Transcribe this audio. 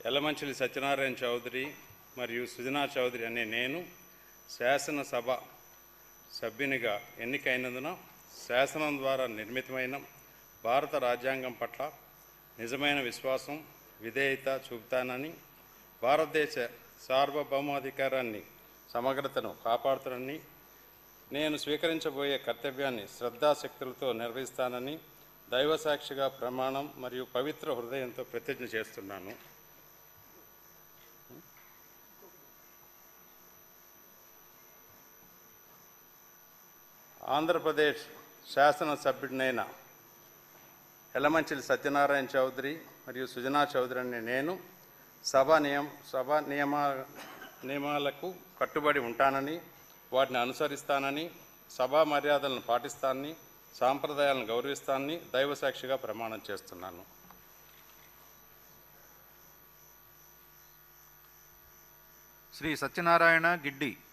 ఎలమంచిలి సత్యనారాయణ చౌదరి మరియు సుజనా చౌదరి అనే నేను శాసనసభ సభ్యునిగా ఎన్నికైనందున శాసనం ద్వారా నిర్మితమైన భారత రాజ్యాంగం పట్ల నిజమైన విశ్వాసం విధేయత చూపుతానని భారతదేశ సార్వభౌమాధికారాన్ని సమగ్రతను కాపాడుతానని నేను స్వీకరించబోయే కర్తవ్యాన్ని శ్రద్ధాశక్తులతో నిర్వహిస్తానని దైవసాక్షిగా ప్రమాణం మరియు పవిత్ర హృదయంతో ప్రతిజ్ఞ చేస్తున్నాను ఆంధ్రప్రదేశ్ శాసనసభ్యుడినైన ఎలమంచిలి సత్యనారాయణ చౌదరి మరియు సుజనా చౌదరి అనే నేను సభ నియమ సభ నియమ నియమాలకు కట్టుబడి ఉంటానని వాటిని అనుసరిస్తానని సభా మర్యాదలను పాటిస్తానని సాంప్రదాయాలను గౌరవిస్తానని దైవసాక్షిగా ప్రమాణం చేస్తున్నాను శ్రీ సత్యనారాయణ గిడ్డి